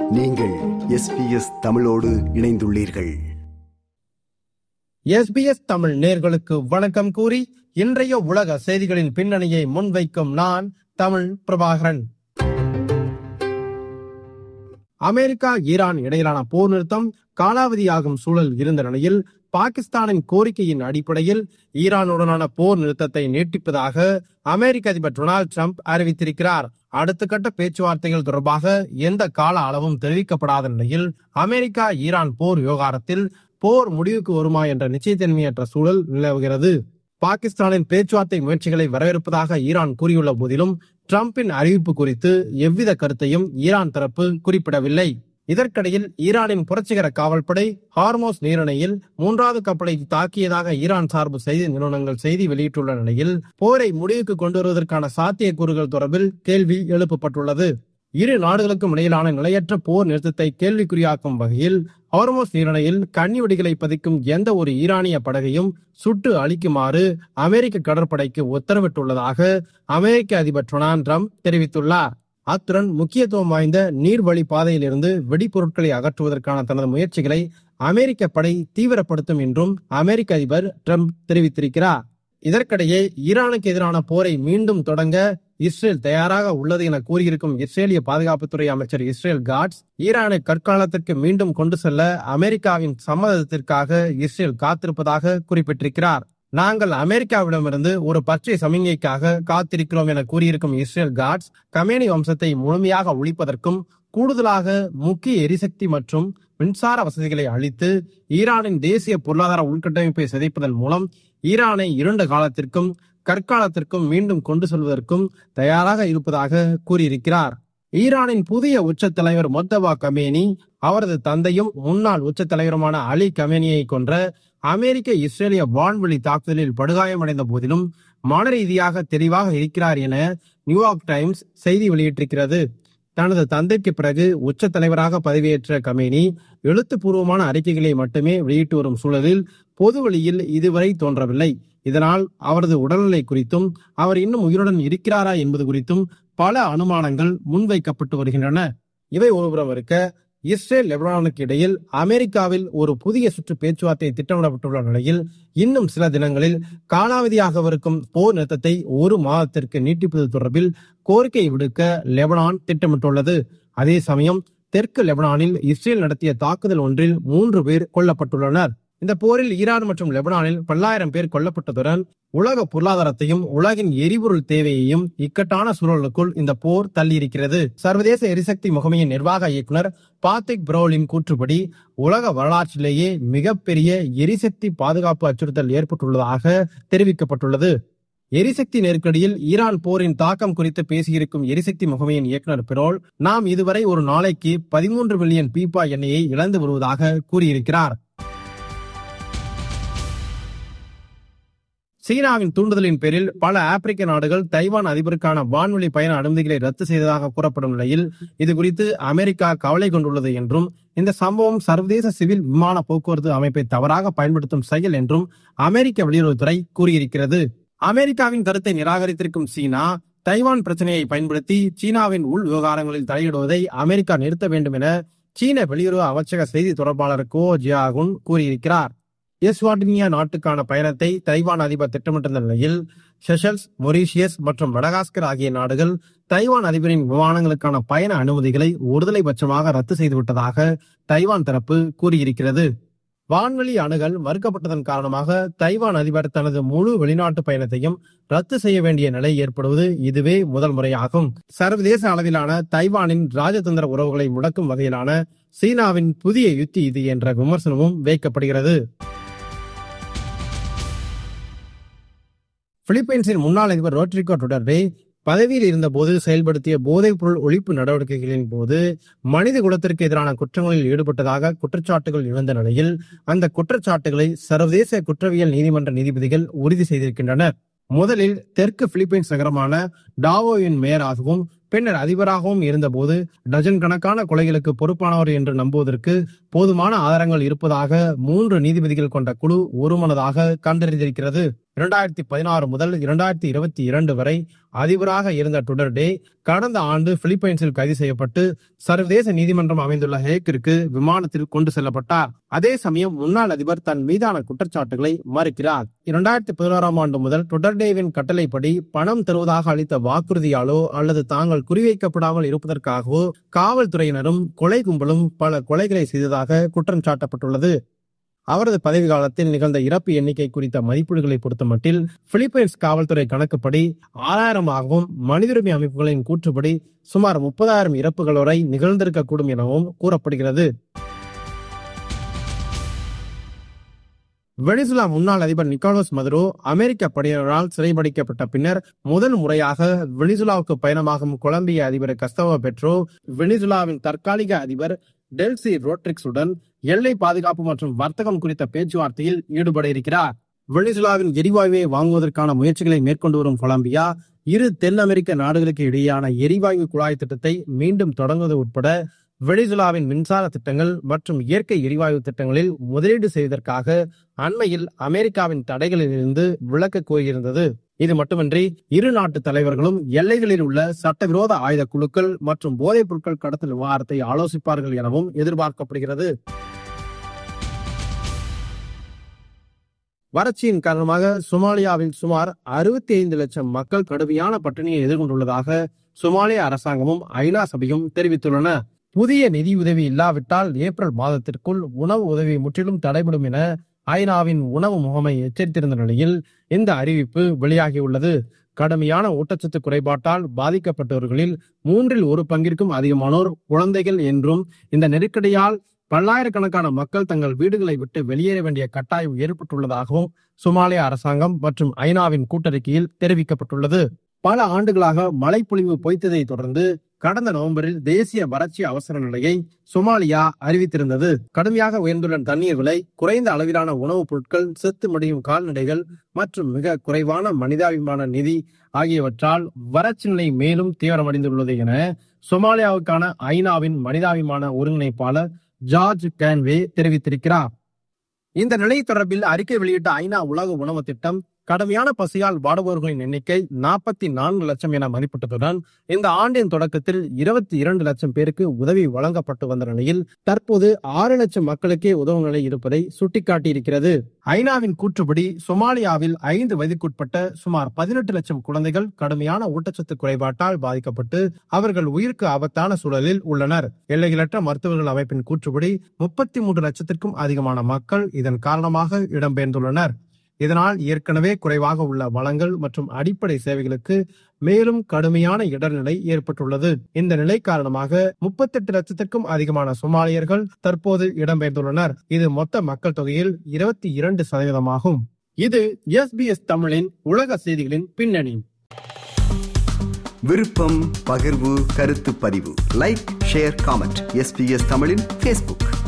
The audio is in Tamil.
நீங்கள் எஸ்பிஎஸ் தமிழோடு இணைந்துள்ளீர்கள் எஸ்பிஎஸ் தமிழ் நேர்களுக்கு வணக்கம் கூறி இன்றைய உலக செய்திகளின் பின்னணியை முன்வைக்கும் நான் தமிழ் பிரபாகரன் அமெரிக்கா ஈரான் இடையிலான போர் நிறுத்தம் காலாவதியாகும் சூழல் இருந்த நிலையில் பாகிஸ்தானின் கோரிக்கையின் அடிப்படையில் ஈரானுடனான போர் நிறுத்தத்தை நீட்டிப்பதாக அமெரிக்க அதிபர் டொனால்டு ட்ரம்ப் அறிவித்திருக்கிறார் அடுத்த கட்ட பேச்சுவார்த்தைகள் தொடர்பாக எந்த கால அளவும் தெரிவிக்கப்படாத நிலையில் அமெரிக்கா ஈரான் போர் விவகாரத்தில் போர் முடிவுக்கு வருமா என்ற நிச்சயத்தன்மையற்ற சூழல் நிலவுகிறது பாகிஸ்தானின் பேச்சுவார்த்தை முயற்சிகளை வரவேற்பதாக ஈரான் கூறியுள்ள போதிலும் டிரம்பின் அறிவிப்பு குறித்து எவ்வித கருத்தையும் ஈரான் தரப்பு குறிப்பிடவில்லை இதற்கிடையில் ஈரானின் புரட்சிகர காவல்படை ஹார்மோஸ் நீரிணையில் மூன்றாவது கப்பலை தாக்கியதாக ஈரான் சார்பு செய்தி நிறுவனங்கள் செய்தி வெளியிட்டுள்ள நிலையில் போரை முடிவுக்கு கொண்டு வருவதற்கான சாத்தியக்கூறுகள் தொடர்பில் கேள்வி எழுப்பப்பட்டுள்ளது இரு நாடுகளுக்கும் இடையிலான நிலையற்ற போர் நிறுத்தத்தை கேள்விக்குறியாக்கும் வகையில் ஹார்மோஸ் நீரிணையில் கன்னி வெடிகளை பதிக்கும் எந்த ஒரு ஈரானிய படகையும் சுட்டு அழிக்குமாறு அமெரிக்க கடற்படைக்கு உத்தரவிட்டுள்ளதாக அமெரிக்க அதிபர் டொனால்ட் ட்ரம்ப் தெரிவித்துள்ளார் அத்துடன் முக்கியத்துவம் வாய்ந்த நீர்வழி பாதையிலிருந்து வெடிப்பொருட்களை அகற்றுவதற்கான தனது முயற்சிகளை அமெரிக்க படை தீவிரப்படுத்தும் என்றும் அமெரிக்க அதிபர் ட்ரம்ப் தெரிவித்திருக்கிறார் இதற்கிடையே ஈரானுக்கு எதிரான போரை மீண்டும் தொடங்க இஸ்ரேல் தயாராக உள்ளது என கூறியிருக்கும் இஸ்ரேலிய பாதுகாப்புத்துறை அமைச்சர் இஸ்ரேல் காட்ஸ் ஈரானை கற்காலத்திற்கு மீண்டும் கொண்டு செல்ல அமெரிக்காவின் சம்மதத்திற்காக இஸ்ரேல் காத்திருப்பதாக குறிப்பிட்டிருக்கிறார் நாங்கள் அமெரிக்காவிடமிருந்து ஒரு பச்சை சமிகைக்காக காத்திருக்கிறோம் என கூறியிருக்கும் இஸ்ரேல் காட்ஸ் கமேனி வம்சத்தை முழுமையாக ஒழிப்பதற்கும் கூடுதலாக முக்கிய எரிசக்தி மற்றும் மின்சார வசதிகளை அளித்து ஈரானின் தேசிய பொருளாதார உள்கட்டமைப்பை சிதைப்பதன் மூலம் ஈரானை இருண்ட காலத்திற்கும் கற்காலத்திற்கும் மீண்டும் கொண்டு செல்வதற்கும் தயாராக இருப்பதாக கூறியிருக்கிறார் ஈரானின் புதிய உச்ச தலைவர் மொத்தபா கமேனி அவரது தந்தையும் முன்னாள் உச்ச தலைவருமான அலி கமேனியை கொன்ற அமெரிக்க இஸ்ரேலிய வான்வெளி தாக்குதலில் படுகாயமடைந்த போதிலும் மன ரீதியாக தெளிவாக இருக்கிறார் என நியூயார்க் டைம்ஸ் செய்தி வெளியிட்டிருக்கிறது தனது தந்தைக்கு பிறகு உச்ச தலைவராக பதவியேற்ற கமேனி எழுத்துப்பூர்வமான அறிக்கைகளை மட்டுமே வெளியிட்டு வரும் சூழலில் பொது வழியில் இதுவரை தோன்றவில்லை இதனால் அவரது உடல்நிலை குறித்தும் அவர் இன்னும் உயிருடன் இருக்கிறாரா என்பது குறித்தும் பல அனுமானங்கள் முன்வைக்கப்பட்டு வருகின்றன இவை ஒருபுறம் இருக்க இஸ்ரேல் லெபனானுக்கு இடையில் அமெரிக்காவில் ஒரு புதிய சுற்று பேச்சுவார்த்தை திட்டமிடப்பட்டுள்ள நிலையில் இன்னும் சில தினங்களில் காலாவதியாகவிருக்கும் போர் நிறுத்தத்தை ஒரு மாதத்திற்கு நீட்டிப்பது தொடர்பில் கோரிக்கை விடுக்க லெபனான் திட்டமிட்டுள்ளது அதே சமயம் தெற்கு லெபனானில் இஸ்ரேல் நடத்திய தாக்குதல் ஒன்றில் மூன்று பேர் கொல்லப்பட்டுள்ளனர் இந்த போரில் ஈரான் மற்றும் லெபனானில் பல்லாயிரம் பேர் கொல்லப்பட்டதுடன் உலக பொருளாதாரத்தையும் உலகின் எரிபொருள் தேவையையும் இக்கட்டான சூழலுக்குள் இந்த போர் தள்ளியிருக்கிறது சர்வதேச எரிசக்தி முகமையின் நிர்வாக இயக்குனர் பாத்திக் புரோலின் கூற்றுப்படி உலக வரலாற்றிலேயே மிகப்பெரிய எரிசக்தி பாதுகாப்பு அச்சுறுத்தல் ஏற்பட்டுள்ளதாக தெரிவிக்கப்பட்டுள்ளது எரிசக்தி நெருக்கடியில் ஈரான் போரின் தாக்கம் குறித்து பேசியிருக்கும் எரிசக்தி முகமையின் இயக்குனர் பிரோல் நாம் இதுவரை ஒரு நாளைக்கு பதிமூன்று மில்லியன் பீப்பா எண்ணெயை இழந்து வருவதாக கூறியிருக்கிறார் சீனாவின் தூண்டுதலின் பேரில் பல ஆப்பிரிக்க நாடுகள் தைவான் அதிபருக்கான வான்வெளி பயண அனுமதிகளை ரத்து செய்ததாக கூறப்படும் நிலையில் இது குறித்து அமெரிக்கா கவலை கொண்டுள்ளது என்றும் இந்த சம்பவம் சர்வதேச சிவில் விமான போக்குவரத்து அமைப்பை தவறாக பயன்படுத்தும் செயல் என்றும் அமெரிக்க வெளியுறவுத்துறை கூறியிருக்கிறது அமெரிக்காவின் கருத்தை நிராகரித்திருக்கும் சீனா தைவான் பிரச்சனையை பயன்படுத்தி சீனாவின் உள் விவகாரங்களில் தலையிடுவதை அமெரிக்கா நிறுத்த வேண்டும் என சீன வெளியுறவு அமைச்சக செய்தி தொடர்பாளர் கோ ஜியாகுன் கூறியிருக்கிறார் எஸ்வாட்டினியா நாட்டுக்கான பயணத்தை தைவான் அதிபர் திட்டமிட்டிருந்த நிலையில் செஷல்ஸ் மொரீஷியஸ் மற்றும் மடகாஸ்கர் ஆகிய நாடுகள் தைவான் அதிபரின் விமானங்களுக்கான பயண அனுமதிகளை ஒருதலை பட்சமாக ரத்து செய்துவிட்டதாக தைவான் தரப்பு கூறியிருக்கிறது வான்வெளி அணுகல் மறுக்கப்பட்டதன் காரணமாக தைவான் அதிபர் தனது முழு வெளிநாட்டு பயணத்தையும் ரத்து செய்ய வேண்டிய நிலை ஏற்படுவது இதுவே முதல் முறையாகும் சர்வதேச அளவிலான தைவானின் ராஜதந்திர உறவுகளை முடக்கும் வகையிலான சீனாவின் புதிய யுத்தி இது என்ற விமர்சனமும் வைக்கப்படுகிறது பிலிப்பைன்ஸின் முன்னாள் அதிபர் ரோட்ரிகோ டுடர்டே பதவியில் இருந்தபோது செயல்படுத்திய போதைப் பொருள் ஒழிப்பு நடவடிக்கைகளின் போது மனித குலத்திற்கு எதிரான குற்றங்களில் ஈடுபட்டதாக குற்றச்சாட்டுகள் எழுந்த நிலையில் அந்த குற்றச்சாட்டுகளை சர்வதேச குற்றவியல் நீதிமன்ற நீதிபதிகள் உறுதி செய்திருக்கின்றனர் முதலில் தெற்கு பிலிப்பைன்ஸ் நகரமான டாவோவின் மேயராகவும் பின்னர் அதிபராகவும் இருந்தபோது டஜன் கணக்கான கொலைகளுக்கு பொறுப்பானவர் என்று நம்புவதற்கு போதுமான ஆதாரங்கள் இருப்பதாக மூன்று நீதிபதிகள் கொண்ட குழு ஒருமனதாக கண்டறிந்திருக்கிறது இரண்டாயிரத்தி பதினாறு முதல் இரண்டாயிரத்தி இருபத்தி இரண்டு வரை அதிபராக இருந்த டுடர்டே கடந்த ஆண்டு பிலிப்பைன்ஸில் கைது செய்யப்பட்டு சர்வதேச நீதிமன்றம் அமைந்துள்ள ஹேக்கிற்கு விமானத்தில் கொண்டு செல்லப்பட்டார் அதே சமயம் முன்னாள் அதிபர் தன் மீதான குற்றச்சாட்டுகளை மறுக்கிறார் இரண்டாயிரத்தி பதினோராம் ஆண்டு முதல் டுடர்டேவின் கட்டளைப்படி பணம் தருவதாக அளித்த வாக்குறுதியாலோ அல்லது தாங்கள் குறிவைக்கப்படாமல் இருப்பதற்காகவோ காவல்துறையினரும் கொலை கும்பலும் பல கொலைகளை செய்ததாக குற்றம் சாட்டப்பட்டுள்ளது அவரது பதவி காலத்தில் நிகழ்ந்த இறப்பு எண்ணிக்கை குறித்த மதிப்பீடுகளை பொறுத்தமட்டில் பிலிப்பைன்ஸ் காவல்துறை கணக்குப்படி ஆறாயிரமாகவும் மனிதுரிமை அமைப்புகளின் கூற்றுப்படி சுமார் முப்பதாயிரம் இறப்புகள் வரை நிகழ்ந்திருக்கக்கூடும் எனவும் கூறப்படுகிறது வெனிசுலா முன்னாள் அதிபர் நிக்கோலஸ் மதுரோ அமெரிக்க படையினரால் சிறைபிடிக்கப்பட்ட பின்னர் முதல் முறையாக வெனிசுலாவுக்கு பயணமாகும் கொலம்பிய அதிபர் கஸ்தவோ பெட்ரோ வெனிசுலாவின் தற்காலிக அதிபர் டெல்சி ரோட்ரிக்ஸுடன் எல்லை பாதுகாப்பு மற்றும் வர்த்தகம் குறித்த பேச்சுவார்த்தையில் ஈடுபட இருக்கிறார் வெனிசுலாவின் எரிவாயுவை வாங்குவதற்கான முயற்சிகளை மேற்கொண்டு வரும் கொலம்பியா இரு தென் அமெரிக்க நாடுகளுக்கு இடையேயான எரிவாயு குழாய் திட்டத்தை மீண்டும் தொடங்குவது உட்பட வெனிசுலாவின் மின்சார திட்டங்கள் மற்றும் இயற்கை எரிவாயு திட்டங்களில் முதலீடு செய்வதற்காக அண்மையில் அமெரிக்காவின் தடைகளிலிருந்து விலக்க கோரியிருந்தது இது மட்டுமின்றி இரு நாட்டு தலைவர்களும் எல்லைகளில் உள்ள சட்டவிரோத ஆயுத குழுக்கள் மற்றும் போதைப் பொருட்கள் கடத்தல் விவகாரத்தை ஆலோசிப்பார்கள் எனவும் எதிர்பார்க்கப்படுகிறது வறட்சியின் காரணமாக சொமாலியாவில் சுமார் அறுபத்தி ஐந்து லட்சம் மக்கள் கடுமையான பட்டினியை எதிர்கொண்டுள்ளதாக சொமாலியா அரசாங்கமும் ஐநா சபையும் தெரிவித்துள்ளன புதிய நிதியுதவி இல்லாவிட்டால் ஏப்ரல் மாதத்திற்குள் உணவு உதவி முற்றிலும் தடைபடும் என ஐநாவின் உணவு முகமை எச்சரித்திருந்த நிலையில் இந்த அறிவிப்பு வெளியாகியுள்ளது கடுமையான ஊட்டச்சத்து குறைபாட்டால் பாதிக்கப்பட்டவர்களில் மூன்றில் ஒரு பங்கிற்கும் அதிகமானோர் குழந்தைகள் என்றும் இந்த நெருக்கடியால் பல்லாயிரக்கணக்கான மக்கள் தங்கள் வீடுகளை விட்டு வெளியேற வேண்டிய கட்டாயம் ஏற்பட்டுள்ளதாகவும் சொமாலியா அரசாங்கம் மற்றும் ஐநாவின் கூட்டறிக்கையில் தெரிவிக்கப்பட்டுள்ளது பல ஆண்டுகளாக மழைப்பொழிவு பொய்த்ததை தொடர்ந்து கடந்த நவம்பரில் தேசிய வறட்சி அவசர நிலையை சொமாலியா அறிவித்திருந்தது கடுமையாக உயர்ந்துள்ள தண்ணீர் விலை குறைந்த அளவிலான உணவுப் பொருட்கள் செத்து மடியும் கால்நடைகள் மற்றும் மிக குறைவான மனிதாபிமான நிதி ஆகியவற்றால் வறட்சி நிலை மேலும் தீவிரமடைந்துள்ளது என சொமாலியாவுக்கான ஐநாவின் மனிதாபிமான ஒருங்கிணைப்பாளர் ஜார்ஜ் கேன்வே தெரிவித்திருக்கிறார் இந்த நிலை தொடர்பில் அறிக்கை வெளியிட்ட ஐநா உலக உணவு திட்டம் கடுமையான பசியால் வாடுபவர்களின் எண்ணிக்கை நாற்பத்தி நான்கு லட்சம் என மதிப்பிட்டதுடன் இந்த ஆண்டின் தொடக்கத்தில் இருபத்தி இரண்டு லட்சம் பேருக்கு உதவி வழங்கப்பட்டு வந்த நிலையில் தற்போது ஆறு லட்சம் மக்களுக்கே உதவும் நிலை இருப்பதை சுட்டிக்காட்டியிருக்கிறது ஐநாவின் கூற்றுப்படி சொமாலியாவில் ஐந்து வயதுக்குட்பட்ட சுமார் பதினெட்டு லட்சம் குழந்தைகள் கடுமையான ஊட்டச்சத்து குறைபாட்டால் பாதிக்கப்பட்டு அவர்கள் உயிருக்கு ஆபத்தான சூழலில் உள்ளனர் எல்லைகளற்ற மருத்துவர்கள் அமைப்பின் கூற்றுப்படி முப்பத்தி மூன்று லட்சத்திற்கும் அதிகமான மக்கள் இதன் காரணமாக இடம்பெயர்ந்துள்ளனர் இதனால் ஏற்கனவே குறைவாக உள்ள வளங்கள் மற்றும் அடிப்படை சேவைகளுக்கு மேலும் கடுமையான இடர்நிலை ஏற்பட்டுள்ளது இந்த நிலை காரணமாக முப்பத்தெட்டு லட்சத்திற்கும் அதிகமான சொமாலியர்கள் தற்போது இடம்பெயர்ந்துள்ளனர் இது மொத்த மக்கள் தொகையில் இருபத்தி இரண்டு சதவீதமாகும் இது எஸ்பிஎஸ் தமிழின் உலக செய்திகளின் பின்னணி விருப்பம் பகிர்வு கருத்து பதிவு லைக் ஷேர் காமெண்ட் எஸ்பிஎஸ் தமிழின் ஃபேஸ்புக்